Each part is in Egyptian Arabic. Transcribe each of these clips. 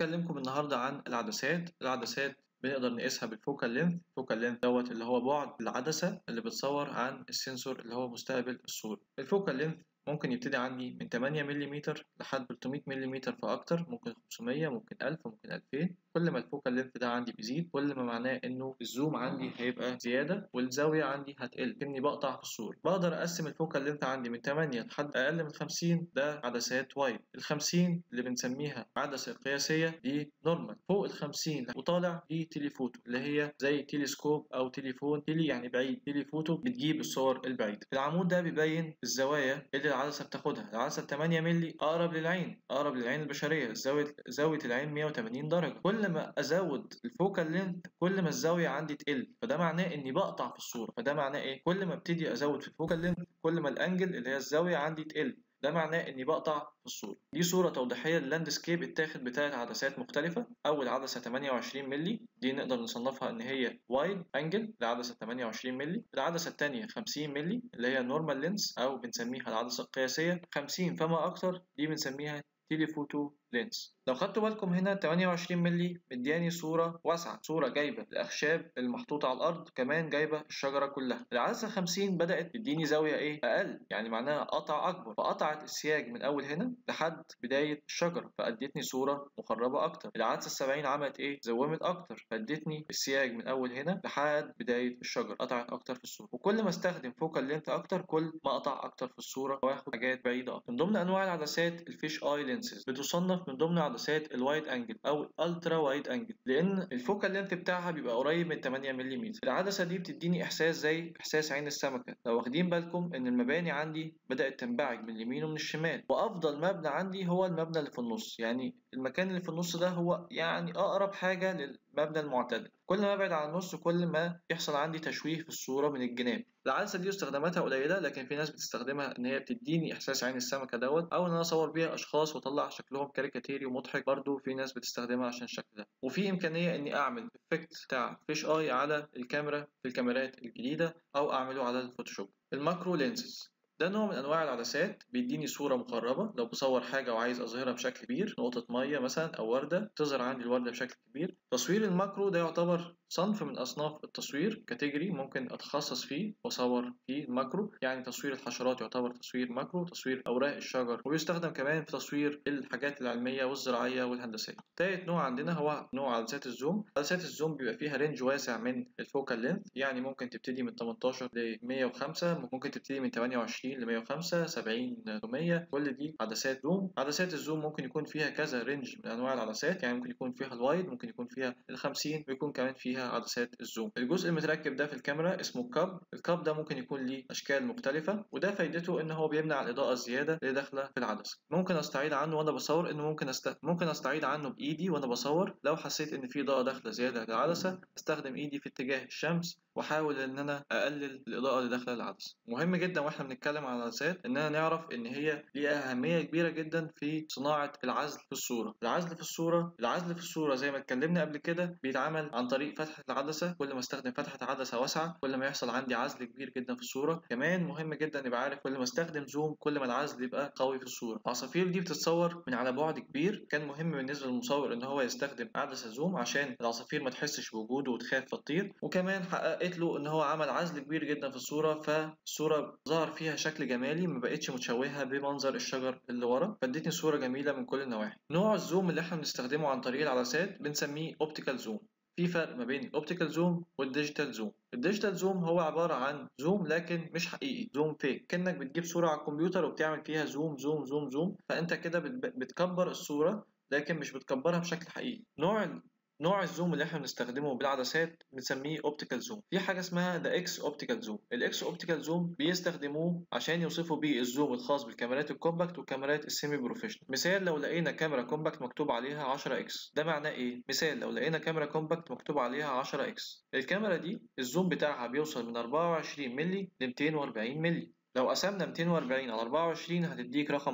هكلمكم النهارده عن العدسات العدسات بنقدر نقيسها بالفوكال لينث الفوكال لينث دوت اللي هو بعد العدسة اللي بتصور عن السنسور اللي هو مستقبل الصورة الفوكال لينث ممكن يبتدي عندي من 8 ملم لحد 300 ملم فأكتر ممكن 500 ممكن 1000 ممكن 2000 كل ما الفوكال لينث ده عندي بيزيد كل ما معناه انه الزوم عندي هيبقى زيادة والزاوية عندي هتقل كأني بقطع في الصورة بقدر أقسم الفوكال لينث عندي من 8 لحد أقل من 50 ده عدسات وايد ال 50 اللي بنسميها عدسة قياسية دي نورمال فوق ال 50 وطالع دي تيليفوتو اللي هي زي تلسكوب أو تليفون تيلي يعني بعيد تليفوتو بتجيب الصور البعيدة العمود ده بيبين الزوايا اللي العدسة بتاخدها العدسة 8 مللي أقرب للعين أقرب للعين البشرية زاوية زاوية العين 180 درجة كل ما أزود الفوكال لينث كل ما الزاوية عندي تقل فده معناه إني بقطع في الصورة فده معناه إيه كل ما ابتدي أزود في الفوكال لينث كل ما الأنجل اللي هي الزاوية عندي تقل ده معناه اني بقطع في الصوره دي صوره توضيحيه للاندسكيب اتاخد بثلاث عدسات مختلفه اول عدسه 28 مللي دي نقدر نصنفها ان هي وايد انجل العدسه 28 مللي العدسه الثانيه 50 مللي اللي هي نورمال لينس او بنسميها العدسه القياسيه 50 فما اكتر دي بنسميها تيليفوتو لينس لو خدتوا بالكم هنا 28 مللي مدياني صورة واسعة صورة جايبة الأخشاب المحطوطة على الأرض كمان جايبة الشجرة كلها العدسة 50 بدأت تديني زاوية إيه أقل يعني معناها قطع أكبر فقطعت السياج من أول هنا لحد بداية الشجرة فأدتني صورة مخربة أكتر العدسة 70 عملت إيه زومت أكتر فأدتني السياج من أول هنا لحد بداية الشجرة قطعت أكتر في الصورة وكل ما استخدم فوكال لينث أكتر كل ما قطع أكتر في الصورة وآخد حاجات بعيدة أكتر من ضمن أنواع العدسات الفيش آي لينسز بتصنف من ضمن عدسات الوايد انجل او الالترا وايد انجل لان الفوكال لينث بتاعها بيبقى قريب من 8 ملم العدسه دي بتديني احساس زي احساس عين السمكه لو واخدين بالكم ان المباني عندي بدات تنبعج من اليمين ومن الشمال وافضل مبنى عندي هو المبنى اللي في النص يعني المكان اللي في النص ده هو يعني اقرب حاجه للمبنى المعتدل كل ما ابعد عن النص كل ما يحصل عندي تشويه في الصوره من الجناب العدسه دي استخداماتها قليله لكن في ناس بتستخدمها ان هي بتديني احساس عين السمكه دوت او ان انا اصور بيها اشخاص واطلع شكلهم كاريكاتيري ومضحك برضو في ناس بتستخدمها عشان الشكل ده وفي امكانيه اني اعمل افكت بتاع فيش اي على الكاميرا في الكاميرات الجديده او اعمله على الفوتوشوب الماكرو لينسز ده نوع من انواع العدسات بيديني صوره مقربه لو بصور حاجه وعايز اظهرها بشكل كبير نقطه ميه مثلا او ورده تظهر عندي الورده بشكل كبير تصوير الماكرو ده يعتبر صنف من اصناف التصوير كاتيجوري ممكن اتخصص فيه واصور فيه الماكرو يعني تصوير الحشرات يعتبر تصوير ماكرو تصوير اوراق الشجر ويستخدم كمان في تصوير الحاجات العلميه والزراعيه والهندسيه تالت نوع عندنا هو نوع عدسات الزوم عدسات الزوم بيبقى فيها رينج واسع من الفوكال لينث يعني ممكن تبتدي من 18 ل 105 ممكن تبتدي من 28 ل 105 70 100 كل دي عدسات زوم عدسات الزوم ممكن يكون فيها كذا رينج من انواع العدسات يعني ممكن يكون فيها الوايد ممكن يكون فيها ال 50 ويكون كمان فيها عدسات الزوم الجزء المتركب ده في الكاميرا اسمه الكاب الكاب ده ممكن يكون ليه اشكال مختلفه وده فايدته ان هو بيمنع الاضاءه الزياده اللي داخله في العدسه ممكن استعيد عنه وانا بصور انه ممكن أست... ممكن استعيد عنه بايدي وانا بصور لو حسيت ان في اضاءه داخله زياده للعدسه استخدم ايدي في اتجاه الشمس واحاول ان انا اقلل الاضاءه اللي داخله العدسه مهم جدا واحنا بنتكلم عن العدسات اننا نعرف ان هي ليها اهميه كبيره جدا في صناعه العزل في الصوره العزل في الصوره العزل في الصوره زي ما اتكلمنا قبل كده بيتعمل عن طريق فتحه العدسه كل ما استخدم فتحه عدسه واسعه كل ما يحصل عندي عزل كبير جدا في الصوره كمان مهم جدا يبقى عارف كل ما استخدم زوم كل ما العزل يبقى قوي في الصوره العصافير دي بتتصور من على بعد كبير كان مهم بالنسبه للمصور ان هو يستخدم عدسه زوم عشان العصافير ما تحسش بوجوده وتخاف فتطير وكمان حققت له ان هو عمل عزل كبير جدا في الصوره فالصوره ظهر فيها شكل جمالي ما بقتش متشوهه بمنظر الشجر اللي ورا فادتني صوره جميله من كل النواحي نوع الزوم اللي احنا بنستخدمه عن طريق العدسات بنسميه اوبتيكال زوم في فرق ما بين الاوبتيكال زوم والديجيتال زوم الديجيتال زوم هو عبارة عن زوم لكن مش حقيقي زوم فيك كأنك بتجيب صورة على الكمبيوتر وبتعمل فيها زوم زوم زوم زوم فأنت كده بتكبر الصورة لكن مش بتكبرها بشكل حقيقي نوع نوع الزوم اللي احنا بنستخدمه بالعدسات بنسميه اوبتيكال زوم في حاجه اسمها ذا اكس اوبتيكال زوم الاكس اوبتيكال زوم بيستخدموه عشان يوصفوا بيه الزوم الخاص بالكاميرات الكومباكت والكاميرات السيمي بروفيشنال مثال لو لقينا كاميرا كومباكت مكتوب عليها 10 اكس ده معناه ايه مثال لو لقينا كاميرا كومباكت مكتوب عليها 10 اكس الكاميرا دي الزوم بتاعها بيوصل من 24 مللي ل 240 مللي لو قسمنا 240 على 24 هتديك رقم 10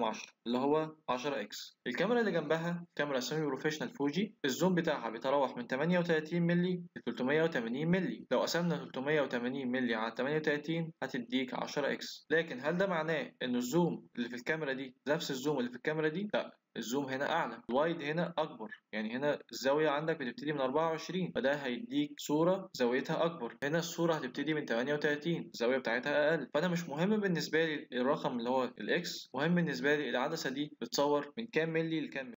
اللي هو 10 اكس الكاميرا اللي جنبها كاميرا سيمي بروفيشنال فوجي الزوم بتاعها بيتراوح من 38 مللي ل 380 مللي لو قسمنا 380 مللي على 38 هتديك 10 اكس لكن هل ده معناه ان الزوم اللي في الكاميرا دي نفس الزوم اللي في الكاميرا دي لا الزوم هنا اعلى الوايد هنا اكبر يعني هنا الزاويه عندك بتبتدي من 24 فده هيديك صوره زاويتها اكبر هنا الصوره هتبتدي من 38 الزاويه بتاعتها اقل فانا مش مهم بالنسبه لي الرقم اللي هو الاكس مهم بالنسبه لي العدسه دي بتصور من كام ملي لكام